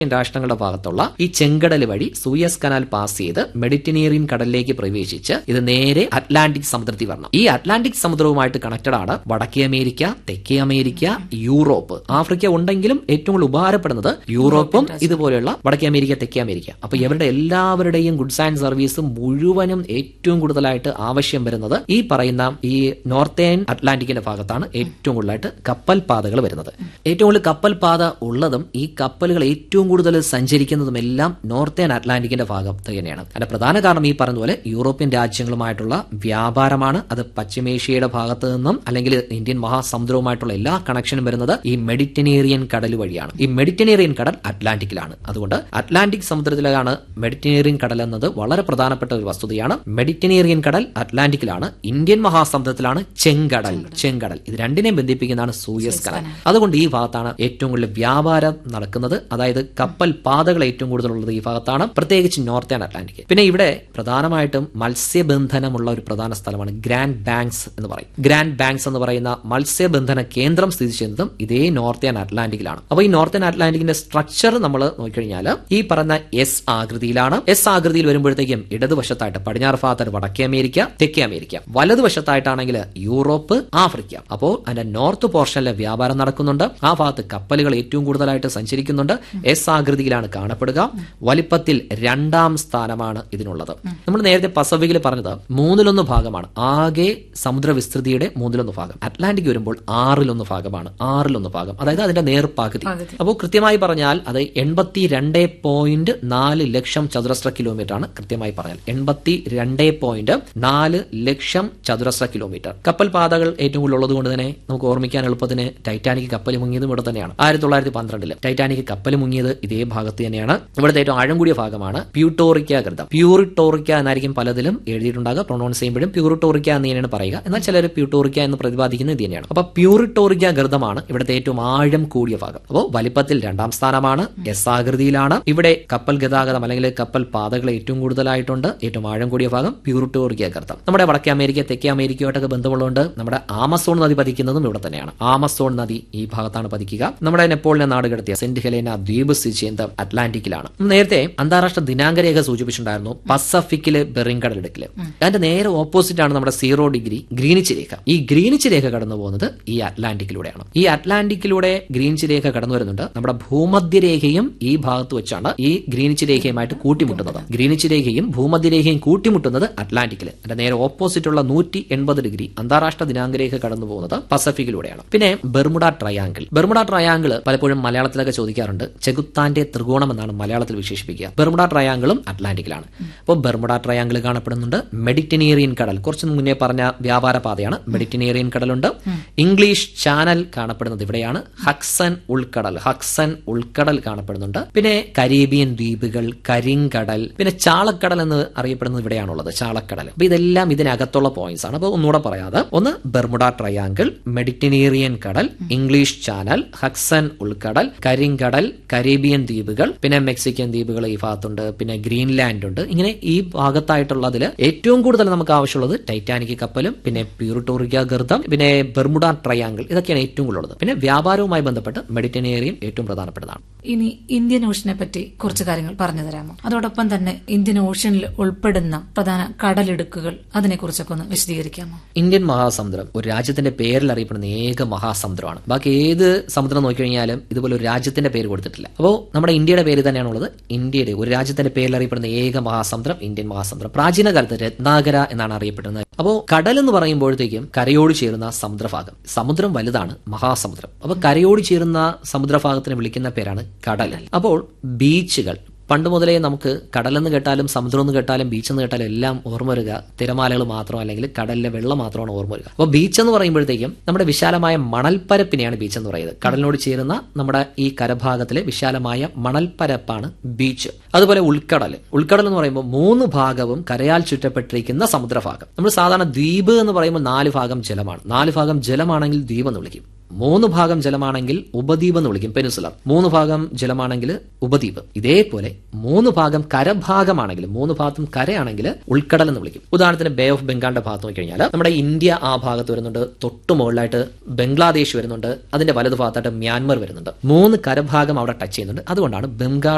രാഷ്ട്രങ്ങളുടെ ഭാഗത്തുള്ള ഈ ചെങ്കടൽ വഴി സൂയസ് കനാൽ പാസ് ചെയ്ത് മെഡിറ്ററേനിയൻ കടലിലേക്ക് പ്രവേശിച്ച് ഇത് നേരെ അറ്റ്ലാന്റിക് സമുദ്രത്തിൽ വരണം ഈ അറ്റ്ലാന്റിക് സമുദ്രവുമായിട്ട് കണക്റ്റഡ് ആണ് വടക്കേ അമേരിക്ക തെക്കേ അമേരിക്ക യൂറോപ്പ് ആഫ്രിക്ക ഉണ്ടെങ്കിലും ഏറ്റവും കൂടുതൽ ഉപകാരപ്പെടുന്നത് യൂറോപ്പും ഇതുപോലെയുള്ള വടക്കേ അമേരിക്ക തെക്കേ അമേരിക്ക അപ്പൊ ഇവരുടെ എല്ലാവരുടെയും ഗുഡ്സ് ആൻഡ് സർവീസ് മുഴുവനും ഏറ്റവും കൂടുതലായിട്ട് ആവശ്യം വരുന്നത് ഈ പറയുന്ന ഈ നോർത്തേൺ അറ്റ്ലാന്റിക്കിന്റെ ഭാഗത്താണ് ഏറ്റവും കൂടുതലായിട്ട് കപ്പൽ പാതകൾ വരുന്നത് ഏറ്റവും കൂടുതൽ കപ്പൽ പാത ഉള്ളതും ഈ കപ്പലുകൾ ഏറ്റവും കൂടുതൽ സഞ്ചരിക്കുന്നതും എല്ലാം നോർത്തേൺ അറ്റ്ലാന്റിക്കിന്റെ ഭാഗത്ത് തന്നെയാണ് അതിന്റെ പ്രധാന കാരണം ഈ പറഞ്ഞതുപോലെ യൂറോപ്യൻ രാജ്യങ്ങളുമായിട്ടുള്ള വ്യാപാരമാണ് അത് പശ്ചിമേഷ്യയുടെ ഭാഗത്ത് നിന്നും അല്ലെങ്കിൽ ഇന്ത്യൻ മഹാസമുദ്രവുമായിട്ടുള്ള എല്ലാ കണക്ഷനും വരുന്നത് ഈ മെഡിറ്ററേനിയൻ കടൽ വഴിയാണ് ഈ മെഡിറ്ററേനിയൻ കടൽ അറ്റ്ലാന്റിക്കിലാണ് അതുകൊണ്ട് അറ്റ്ലാന്റിക് സമുദ്രത്തിലാണ് മെഡിറ്ററേനിയൻ കടൽ എന്നത് വളരെ പ്രധാനപ്പെട്ട ഒരു വസ്തുതയാണ് മെഡിറ്ററേനിയൻ കടൽ അറ്റ്ലാന്റിക്കിലാണ് ഇന്ത്യൻ മഹാസമുദ്രത്തിലാണ് ചെങ്കടൽ ചെങ്കടൽ ഇത് രണ്ടിനെയും ബന്ധിപ്പിക്കുന്നതാണ് സൂയസ് കടൽ അതുകൊണ്ട് ഈ ഭാഗത്താണ് ഏറ്റവും കൂടുതൽ വ്യാപാരം നടക്കുന്നത് അതായത് കപ്പൽ പാതകൾ ഏറ്റവും കൂടുതലുള്ളത് ഈ ഭാഗത്താണ് പ്രത്യേകിച്ച് നോർത്തേൺ അറ്റ്ലാന്റിക് പിന്നെ ഇവിടെ പ്രധാനമായിട്ടും മത്സ്യബന്ധനമുള്ള ഒരു പ്രധാന സ്ഥലമാണ് ഗ്രാൻഡ് ബാങ്ക്സ് എന്ന് പറയും ഗ്രാൻഡ് ബാങ്ക്സ് എന്ന് പറയുന്ന മത്സ്യബന്ധന കേന്ദ്രം സ്ഥിതി ചെയ്യുന്നതും ഇതേ നോർത്തേൺ അറ്റ്ലാന്റിക്കിലാണ് അപ്പോൾ ഈ നോർത്തേൺ അറ്റ്ലാന്റിക്കിന്റെ സ്ട്രക്ചർ നമ്മൾ നോക്കിക്കഴിഞ്ഞാൽ ഈ പറഞ്ഞ എസ് ആകൃതിയിലാണ് എസ് ആകൃതിയിൽ വരുമ്പോഴത്തേക്കും ഇടതുവശത്തായിട്ട് പടിഞ്ഞാറ് ഭാഗത്തായിട്ട് വടക്കേ അമേരിക്ക തെക്കേ അമേരിക്ക വലതുവശത്തായിട്ടാണെങ്കിൽ യൂറോപ്പ് ആഫ്രിക്ക അപ്പോൾ അതിന്റെ നോർത്ത് പോർഷനിലെ വ്യാപാരം നടക്കുന്നുണ്ട് ആ ഭാഗത്ത് കപ്പലുകൾ ഏറ്റവും കൂടുതലായിട്ട് സഞ്ചരിക്കുന്നുണ്ട് എസ് ആകൃതിയിലാണ് കാണപ്പെടുക വലിപ്പത്തിൽ രണ്ടാം സ്ഥാനമാണ് ഇതിനുള്ളത് നമ്മൾ നേരത്തെ പസഫിക്കിൽ പറഞ്ഞത് മൂന്നിലൊന്ന് ഭാഗമാണ് ആകെ സമുദ്ര വിസ്തൃതിയുടെ മൂന്നിലൊന്ന് ഭാഗം അറ്റ്ലാന്റിക് വരുമ്പോൾ ആറിലൊന്ന് ഭാഗമാണ് ആറിലൊന്ന് ഭാഗം അതായത് അതിന്റെ നേർപകുതി അപ്പോൾ കൃത്യമായി പറഞ്ഞാൽ അത് എൺപത്തി രണ്ട് പോയിന്റ് നാല് ലക്ഷം ചതുരശ്ര കിലോമീറ്റർ ആണ് കൃത്യമായി പറഞ്ഞാൽ എൺപത്തി രണ്ട് പോയിന്റ് നാല് ലക്ഷം ചതുരശ്ര കിലോമീറ്റർ കപ്പൽ പാതകൾ ഏറ്റവും കൂടുതൽ ഉള്ളത് കൊണ്ട് തന്നെ നമുക്ക് ഓർമ്മിക്കാൻ എളുപ്പത്തിന് ടൈറ്റാനിക് കപ്പൽ മുങ്ങിയതും ഇവിടെ തന്നെയാണ് ആയിരത്തി തൊള്ളായിരത്തി പന്ത്രണ്ടില് ടൈറ്റാനിക് കപ്പൽ മുങ്ങിയത് ഇതേ ഭാഗത്ത് തന്നെയാണ് ഇവിടുത്തെ ഏറ്റവും ആഴം കൂടിയ ഭാഗമാണ് പ്യൂട്ടോറിക്ക ഗൃതം പ്യൂറിട്ടോറിക്ക എന്നായിരിക്കും പലതിലും എഴുതിയിട്ടുണ്ടാകുക പ്രൊണൗൺസ് ചെയ്യുമ്പോഴും പ്യൂറിട്ടോറിക്ക എന്ന് തന്നെയാണ് പറയുക എന്നാൽ ചിലർ പ്യൂട്ടോറിക്ക എന്ന് പ്രതിപാദിക്കുന്നത് ഇത് തന്നെയാണ് അപ്പൊ പ്യൂറിട്ടോറിക്ക ഗൃതമാണ് ഇവിടുത്തെ ഏറ്റവും ആഴം കൂടിയ ഭാഗം അപ്പോൾ വലിപ്പത്തിൽ രണ്ടാം സ്ഥാനമാണ് എസ് ആകൃതിയിലാണ് ഇവിടെ കപ്പൽ ഗതാഗതം അല്ലെങ്കിൽ കപ്പൽ പാതകൾ ഏറ്റവും കൂടുതലായിട്ടുണ്ട് ഏറ്റവും ആഴം കൂടിയ ഭാഗം പ്യൂറിട്ടോറിക്ക ഗർത്തം നമ്മുടെ വടക്കേ അമേരിക്ക തെക്കേ അമേരിക്കയുമായിട്ടൊക്കെ ബന്ധമുള്ളതുകൊണ്ട് നമ്മുടെ ആമസോൺ നദി പതിക്കുന്നതും ഇവിടെ തന്നെയാണ് ആമസോൺ നദി ഈ ഭാഗത്താണ് പതിക്കുക നമ്മുടെ നെപ്പോളിനെ നാട് കടത്തിയ സെന്റ് ഹെലേന ദ്വീപ് സ്ഥിതി ചെയ്യുന്നത് അറ്റ്ലാന്റിക്കിലാണ് നേരത്തെ അന്താരാഷ്ട്ര ദിനാങ്ക രേഖ സൂചിപ്പിച്ചിട്ടുണ്ടായിരുന്നു പസഫിക്കിലെ ബെറിംഗ് കടലിടുക്കില് അതിന്റെ നേരെ ഓപ്പോസിറ്റ് ആണ് നമ്മുടെ സീറോ ഡിഗ്രി ഗ്രീനിച്ച് രേഖ ഈ ഗ്രീനിച്ച് രേഖ കടന്നു പോകുന്നത് ഈ അറ്റ്ലാന്റിക്കിലൂടെയാണ് ഈ അറ്റ്ലാന്റിക്കിലൂടെ ഗ്രീനിച്ച് രേഖ കടന്നു വരുന്നുണ്ട് നമ്മുടെ ഭൂമധ്യരേഖയും ഈ ഭാഗത്ത് വെച്ചാണ് ഈ ഗ്രീനിച്ച് രേഖയുമായിട്ട് കൂട്ടിമുട്ടുന്നത് ഗ്രീനിച്ച് രേഖയും ഭൂമധ്യരേഖയും കൂട്ടിമുട്ടുന്നത് അറ്റ്ലാന്റിക്കിൽ അതിന്റെ നേരെ ഓപ്പോസിറ്റ് ഉള്ള നൂറ്റി എൺപത് ഡിഗ്രി അന്താരാഷ്ട്ര ദിനാങ്ക രേഖ കടന്നു പോകുന്നത് പസഫിക്കിലൂടെയാണ് പിന്നെ ബെർമുഡ ട്രയാങ്കിൾ ബെർമുഡ ട്രയാങ്കിൾ പലപ്പോഴും മലയാളത്തിലൊക്കെ ചോദിക്കാറുണ്ട് ചെകുത്താന്റെ ത്രികോണം എന്നാണ് മലയാളത്തിൽ വിശേഷിപ്പിക്കുക ബെർമുഡ ട്രയാങ്കിളും അറ്റ്ലാന്റിക്കിലാണ് അപ്പോൾ ബെർമുഡ ട്രയാങ്കിൾ കാണപ്പെടുന്നുണ്ട് മെഡിറ്ററേനിയൻ കടൽ കുറച്ച് മുന്നേ പറഞ്ഞ വ്യാപാര പാതയാണ് മെഡിറ്ററേനിയൻ കടലുണ്ട് ഇംഗ്ലീഷ് ചാനൽ കാണപ്പെടുന്നത് ഇവിടെയാണ് ഹക്സൻ ഉൾക്കടൽ ഹക്സൻ ഉൾക്കടൽ കാണപ്പെടുന്നുണ്ട് പിന്നെ കരീബിയൻ ദ്വീപുകൾ കരിങ്കടൽ പിന്നെ ചാളക്കടൽ എന്ന് അറിയപ്പെടുന്നത് ഇവിടെയാണുള്ളത് ചാളക്കടൽ അപ്പൊ ഇതെല്ലാം ഇതിനകത്തുള്ള പോയിന്റ്സ് ആണ് അപ്പോൾ ഒന്നുകൂടെ പറയാതെ ഒന്ന് ബെർമുഡ ട്രയാങ്കിൾ മെഡിറ്ററേനിയൻ കടൽ ഇംഗ്ലീഷ് ചാനൽ ഹക്സൻ ഉൾക്കടൽ കരിങ്കടൽ കരീബിയൻ ദ്വീപുകൾ പിന്നെ മെക്സിക്കൻ ദ്വീപുകൾ ഈ ഭാഗത്തുണ്ട് പിന്നെ ഗ്രീൻലാൻഡ് ഉണ്ട് ഇങ്ങനെ ഈ ഭാഗത്തായിട്ടുള്ളതിൽ ഏറ്റവും കൂടുതൽ നമുക്ക് ആവശ്യമുള്ളത് ടൈറ്റാനിക് കപ്പലും പിന്നെ പ്യൂറിട്ടോറിക്ക ഗർദം പിന്നെ ബെർമുഡ ട്രയാങ്കിൾ ഇതൊക്കെയാണ് ഏറ്റവും കൂടുതലുള്ളത് പിന്നെ വ്യാപാരവുമായി ബന്ധപ്പെട്ട് മെഡിറ്ററേനിയൻ ഏറ്റവും പ്രധാനപ്പെട്ടതാണ് ഇനി ഇന്ത്യൻ ഓഷനെ പറ്റി കുറച്ച് കാര്യങ്ങൾ പറഞ്ഞു തരാമോ അതോടൊപ്പം തന്നെ ഇന്ത്യൻ ഓഷനിൽ ഉൾപ്പെടുന്ന പ്രധാന കടലിടുക്കുകൾ അതിനെക്കുറിച്ചൊക്കെ ഒന്ന് വിശദീകരിക്കാമോ ഇന്ത്യൻ മഹാസമുദ്രം ഒരു രാജ്യത്തിന്റെ പേരിൽ അറിയപ്പെടുന്ന ഏക മഹാസമുദ്രമാണ് ബാക്കി ഏത് സമുദ്രം നോക്കിക്കഴിഞ്ഞാലും ഇതുപോലെ ഒരു രാജ്യത്തിന്റെ പേര് കൊടുത്തിട്ടില്ല അപ്പോൾ നമ്മുടെ ഇന്ത്യയുടെ പേര് തന്നെയാണുള്ളത് ഇന്ത്യയുടെ ഒരു രാജ്യത്തിന്റെ പേരിൽ അറിയപ്പെടുന്ന ഏക മഹാസമുദ്രം ഇന്ത്യൻ മഹാസമുദ്രം പ്രാചീന കാലത്ത് രത്നാകര എന്നാണ് അറിയപ്പെടുന്നത് അപ്പോൾ കടൽ എന്ന് പറയുമ്പോഴത്തേക്കും കരയോട് ചേരുന്ന സമുദ്രഭാഗം സമുദ്രം വലുതാണ് മഹാസമുദ്രം അപ്പോൾ കരയോട് ചേരുന്ന സമുദ്രഭാഗത്തിന് വിളിക്കുന്ന പേരാണ് കടൽ അപ്പോൾ ബീച്ചുകൾ പണ്ട് മുതലേ നമുക്ക് കടലെന്ന് കേട്ടാലും സമുദ്രം എന്ന് കേട്ടാലും ബീച്ച് എന്ന് കേട്ടാലും എല്ലാം ഓർമ്മ വരിക തിരമാലകൾ മാത്രം അല്ലെങ്കിൽ കടലിലെ വെള്ളം മാത്രമാണ് ഓർമ്മ വരിക അപ്പോൾ ബീച്ച് എന്ന് പറയുമ്പോഴത്തേക്കും നമ്മുടെ വിശാലമായ മണൽപ്പരപ്പിനെയാണ് ബീച്ച് എന്ന് പറയുന്നത് കടലിനോട് ചേരുന്ന നമ്മുടെ ഈ കരഭാഗത്തിലെ വിശാലമായ മണൽപ്പരപ്പാണ് ബീച്ച് അതുപോലെ ഉൾക്കടൽ ഉൾക്കടൽ എന്ന് പറയുമ്പോൾ മൂന്ന് ഭാഗവും കരയാൽ ചുറ്റപ്പെട്ടിരിക്കുന്ന സമുദ്രഭാഗം നമ്മൾ സാധാരണ ദ്വീപ് എന്ന് പറയുമ്പോൾ നാല് ഭാഗം ജലമാണ് നാല് ഭാഗം ജലമാണെങ്കിൽ ദ്വീപ് എന്ന് വിളിക്കും മൂന്ന് ഭാഗം ജലമാണെങ്കിൽ ഉപദ്വീപ് എന്ന് വിളിക്കും പെനിസുലർ മൂന്ന് ഭാഗം ജലമാണെങ്കിൽ ഉപദ്വീപ് ഇതേപോലെ മൂന്ന് ഭാഗം കരഭാഗമാണെങ്കിൽ മൂന്ന് ഭാഗത്തും കരയാണെങ്കിൽ ഉൾക്കടൽ എന്ന് വിളിക്കും ഉദാഹരണത്തിന് ബേ ഓഫ് ബംഗാളിന്റെ ഭാഗത്ത് നോക്കിക്കഴിഞ്ഞാൽ നമ്മുടെ ഇന്ത്യ ആ ഭാഗത്ത് വരുന്നുണ്ട് തൊട്ടു മുകളിലായിട്ട് ബംഗ്ലാദേശ് വരുന്നുണ്ട് അതിന്റെ വലതു ഭാഗത്തായിട്ട് മ്യാൻമർ വരുന്നുണ്ട് മൂന്ന് കരഭാഗം അവിടെ ടച്ച് ചെയ്യുന്നുണ്ട് അതുകൊണ്ടാണ് ബംഗാൾ